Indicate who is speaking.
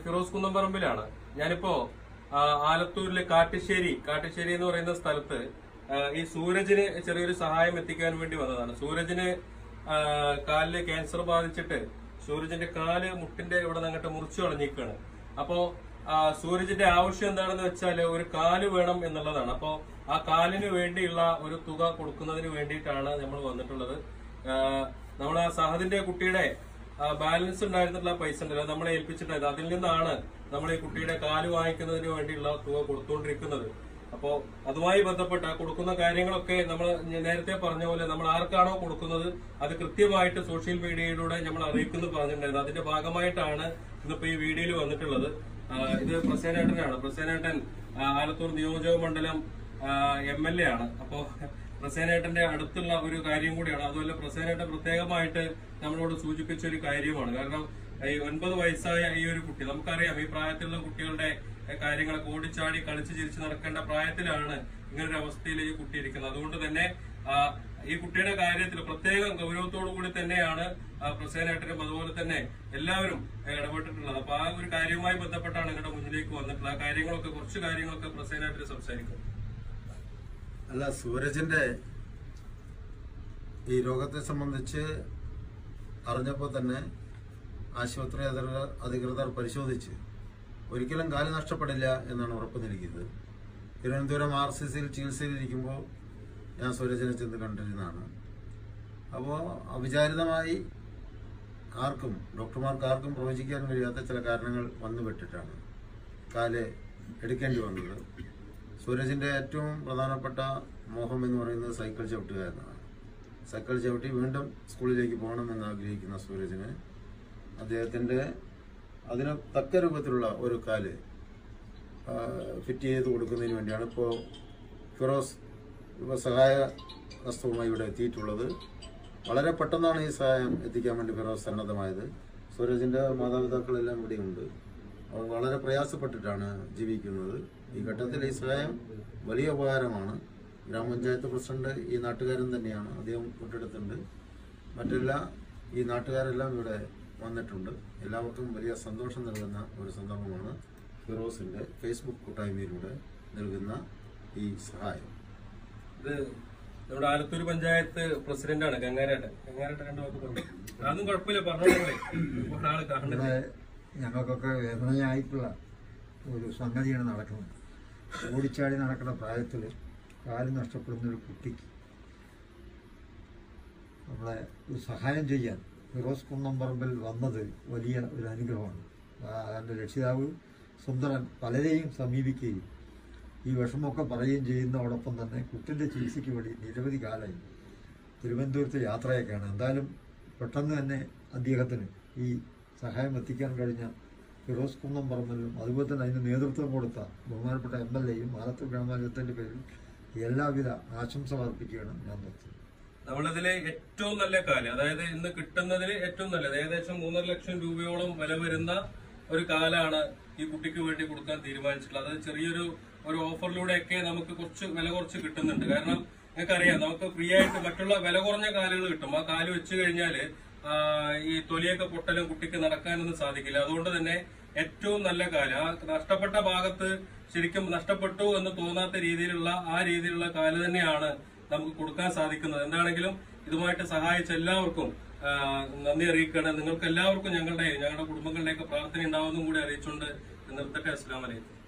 Speaker 1: ഫിറോസ് കുന്നംപറമ്പിലാണ് ഞാനിപ്പോ ആ, ആലത്തൂരിലെ കാട്ടുശ്ശേരി കാട്ടുശ്ശേരി എന്ന് പറയുന്ന സ്ഥലത്ത് ആ, ഈ സൂരജിന് ചെറിയൊരു സഹായം എത്തിക്കാൻ വേണ്ടി വന്നതാണ് സൂരജിന് ആ, കാലില് ക്യാൻസർ ബാധിച്ചിട്ട് സൂരജിന്റെ കാല് മുട്ടിന്റെ ഇവിടെ നിന്ന് അങ്ങോട്ട് മുറിച്ചു കളഞ്ഞിരിക്കുകയാണ് അപ്പോ ആ, സൂരജിന്റെ ആവശ്യം എന്താണെന്ന് വെച്ചാൽ ഒരു കാല് വേണം എന്നുള്ളതാണ് അപ്പോ ആ കാലിന് വേണ്ടിയുള്ള ഒരു തുക കൊടുക്കുന്നതിന് വേണ്ടിയിട്ടാണ് നമ്മൾ വന്നിട്ടുള്ളത് നമ്മൾ ആ സഹദിന്റെ കുട്ടിയുടെ ആ, ബാലൻസ് ഉണ്ടായിരുന്നിട്ടുള്ള പൈസ ഉണ്ടല്ലോ നമ്മളെ ഏൽപ്പിച്ചിട്ടുണ്ടായത് അതിൽ നിന്നാണ് നമ്മൾ ഈ കുട്ടിയുടെ കാല് വാങ്ങിക്കുന്നതിന് വേണ്ടിയുള്ള തുക കൊടുത്തുകൊണ്ടിരിക്കുന്നത് അപ്പോ അതുമായി ബന്ധപ്പെട്ട ആ കൊടുക്കുന്ന കാര്യങ്ങളൊക്കെ നമ്മൾ നേരത്തെ പറഞ്ഞ പോലെ നമ്മൾ ആർക്കാണോ കൊടുക്കുന്നത് അത് കൃത്യമായിട്ട് സോഷ്യൽ മീഡിയയിലൂടെ നമ്മൾ അറിയിക്കുന്നു പറഞ്ഞിട്ടുണ്ടായിരുന്നു അതിന്റെ ഭാഗമായിട്ടാണ് ഇന്നിപ്പോ ഈ വീഡിയോയിൽ വന്നിട്ടുള്ളത് ആ, ഇത് പ്രസേനേട്ടനാണ് പ്രസേനേട്ടൻ ആ, ആലത്തൂർ നിയോജക മണ്ഡലം എം എൽ എ ആണ് അപ്പോ പ്രസേനേട്ടന്റെ അടുത്തുള്ള ഒരു കാര്യം കൂടിയാണ് അതുപോലെ പ്രസേനേട്ടൻ പ്രത്യേകമായിട്ട് നമ്മളോട് സൂചിപ്പിച്ച ഒരു കാര്യമാണ് കാരണം ഈ ഒൻപത് വയസ്സായ ഈ ഒരു കുട്ടി നമുക്കറിയാം ഈ പ്രായത്തിലുള്ള കുട്ടികളുടെ ഏഹ്, കാര്യങ്ങളൊക്കെ ഓടിച്ചാടി കളിച്ച് ചിരിച്ച് നടക്കേണ്ട പ്രായത്തിലാണ് ഇങ്ങനൊരു അവസ്ഥയിൽ ഈ കുട്ടി ഇരിക്കുന്നത് അതുകൊണ്ട് തന്നെ ആ, ഈ കുട്ടിയുടെ കാര്യത്തിൽ പ്രത്യേകം ഗൗരവത്തോടു കൂടി തന്നെയാണ് ആ, പ്രസേനേട്ടനും അതുപോലെ തന്നെ എല്ലാവരും ഇടപെട്ടിട്ടുള്ളത് അപ്പൊ ആ ഒരു കാര്യവുമായി ബന്ധപ്പെട്ടാണ് നിങ്ങളുടെ മുന്നിലേക്ക് വന്നിട്ടുള്ളത് ആ കാര്യങ്ങളൊക്കെ കുറച്ച് കാര്യങ്ങളൊക്കെ പ്രസേനേട്ടന് സംസാരിക്കും
Speaker 2: അല്ല സൂരജിന്റെ ഈ രോഗത്തെ സംബന്ധിച്ച് അറിഞ്ഞപ്പോൾ തന്നെ ആശുപത്രി അധികൃതർ അധികൃതർ പരിശോധിച്ച് ഒരിക്കലും കാല് നഷ്ടപ്പെടില്ല എന്നാണ് ഉറപ്പ് നൽകിയത് തിരുവനന്തപുരം ആർ സി സിയിൽ ചികിത്സയിലിരിക്കുമ്പോൾ ഞാൻ സൂരജിനെ ചെന്ന് കണ്ടിരുന്നതാണ് അപ്പോൾ അവിചാരിതമായി ആർക്കും ഡോക്ടർമാർക്ക് ആർക്കും പ്രവചിക്കാൻ കഴിയാത്ത ചില കാരണങ്ങൾ വന്നുപെട്ടിട്ടാണ് കാല് എടുക്കേണ്ടി വന്നത് സൂരജിന്റെ ഏറ്റവും പ്രധാനപ്പെട്ട മോഹം എന്ന് പറയുന്നത് സൈക്കിൾ ചവിട്ടുക എന്നതാണ് സൈക്കിൾ ചവിട്ടി വീണ്ടും സ്കൂളിലേക്ക് പോകണമെന്ന് ആഗ്രഹിക്കുന്ന സൂരജിന് അദ്ദേഹത്തിന്റെ അതിന് തക്ക രൂപത്തിലുള്ള ഒരു കാല് ആ, ഫിറ്റ് ചെയ്ത് കൊടുക്കുന്നതിന് വേണ്ടിയാണ് ഇപ്പോൾ ഫിറോസ് ഇപ്പോൾ സഹായ വസ്തുവുമായി ഇവിടെ എത്തിയിട്ടുള്ളത് വളരെ പെട്ടെന്നാണ് ഈ സഹായം എത്തിക്കാൻ വേണ്ടി ഫിറോസ് സന്നദ്ധമായത് സൂരജിന്റെ മാതാപിതാക്കളെല്ലാം ഇവിടെയുണ്ട് അവർ വളരെ പ്രയാസപ്പെട്ടിട്ടാണ് ജീവിക്കുന്നത് ഈ ഘട്ടത്തിൽ ഈ സഹായം വലിയ ഉപകാരമാണ് ഗ്രാമപഞ്ചായത്ത് പ്രസിഡന്റ് ഈ നാട്ടുകാരൻ തന്നെയാണ് അദ്ദേഹം തൊട്ടടുത്തുണ്ട് മറ്റെല്ലാ ഈ നാട്ടുകാരെല്ലാം ഇവിടെ വന്നിട്ടുണ്ട് എല്ലാവർക്കും വലിയ സന്തോഷം നൽകുന്ന ഒരു സന്ദർഭമാണ് ഫിറോസിന്റെ ഫേസ്ബുക്ക് കൂട്ടായ്മയിലൂടെ നൽകുന്ന ഈ സഹായം
Speaker 1: ഇത് നമ്മുടെ ആലത്തൂർ പഞ്ചായത്ത് പ്രസിഡന്റാണ് ഗംഗാരേട്ടൻ ഗംഗാരേട്ടൻ രണ്ടു വാക്ക് പറഞ്ഞു അതൊന്നും കുഴപ്പമില്ല പറഞ്ഞോളെ ഒരുപാട് ആള് കാണുന്നത്
Speaker 3: ഇവിടെ ഞങ്ങൾക്കൊക്കെ വേദനയായിട്ടുള്ള ഒരു സംഗതിയാണ് നടക്കുന്നത് ഓടിച്ചാടി നടക്കുന്ന പ്രായത്തിൽ കാല് നഷ്ടപ്പെടുന്ന ഒരു കുട്ടിക്ക് നമ്മളെ ഒരു സഹായം ചെയ്യാൻ ഫിറോസ് കുന്നംപറമ്പിൽ വന്നത് വലിയ ഒരു അനുഗ്രഹമാണ് ആ, എൻ്റെ രക്ഷിതാവ് സുന്ദരൻ പലരെയും സമീപിക്കുകയും ഈ വിഷമമൊക്കെ പറയുകയും ചെയ്യുന്നതോടൊപ്പം തന്നെ കുട്ടിൻ്റെ ചികിത്സയ്ക്ക് വേണ്ടി നിരവധി കാലമായി തിരുവനന്തപുരത്ത് യാത്രയൊക്കെയാണ് എന്തായാലും പെട്ടെന്ന് തന്നെ അദ്ദേഹത്തിന് ഈ സഹായം എത്തിക്കാൻ കഴിഞ്ഞ ഫിറോസ് കുന്നം പറമ്പലും അതുപോലെ തന്നെ അതിന് നേതൃത്വം കൊടുത്ത ബഹുമാനപ്പെട്ട എം എൽ എയും ആലത്തൂർ ഗ്രാമപഞ്ചായത്തിൻ്റെ പേരിൽ എല്ലാവിധ ആശംസ അർപ്പിക്കുകയാണ് ഞാൻ നിർത്തുന്നത്
Speaker 1: നമ്മളിതിലെ ഏറ്റവും നല്ല കാല് അതായത് ഇന്ന് കിട്ടുന്നതിൽ ഏറ്റവും നല്ലത് ഏകദേശം മൂന്നര ലക്ഷം രൂപയോളം വില വരുന്ന ഒരു കാലാണ് ഈ കുട്ടിക്ക് വേണ്ടി കൊടുക്കാൻ തീരുമാനിച്ചിട്ടുള്ളത് അത് ചെറിയൊരു ഒരു ഓഫറിലൂടെയൊക്കെ നമുക്ക് കുറച്ച് വില കുറച്ച് കിട്ടുന്നുണ്ട് കാരണം നിങ്ങൾക്കറിയാം നമുക്ക് ഫ്രീ ആയിട്ട് മറ്റുള്ള വില കുറഞ്ഞ കാലുകൾ കിട്ടും ആ കാല് വെച്ച് കഴിഞ്ഞാല് ആ, ഈ തൊലിയൊക്കെ പൊട്ടലും കുട്ടിക്ക് നടക്കാനൊന്നും സാധിക്കില്ല അതുകൊണ്ട് തന്നെ ഏറ്റവും നല്ല കാല് ആ നഷ്ടപ്പെട്ട ഭാഗത്ത് ശരിക്കും നഷ്ടപ്പെട്ടു എന്ന് തോന്നാത്ത രീതിയിലുള്ള ആ രീതിയിലുള്ള കാല് തന്നെയാണ് നമുക്ക് കൊടുക്കാൻ സാധിക്കുന്നത് എന്താണെങ്കിലും ഇതുമായിട്ട് സഹായിച്ച എല്ലാവർക്കും ആ, നന്ദി അറിയിക്കണം നിങ്ങൾക്ക് എല്ലാവർക്കും ഞങ്ങളുടെ ഞങ്ങളുടെ കുടുംബങ്ങളുടെയൊക്കെ പ്രാർത്ഥന ഉണ്ടാവുന്നതും കൂടി അറിയിച്ചുകൊണ്ട് നിർത്തട്ടെ അസ്ലാം വലൈക്കും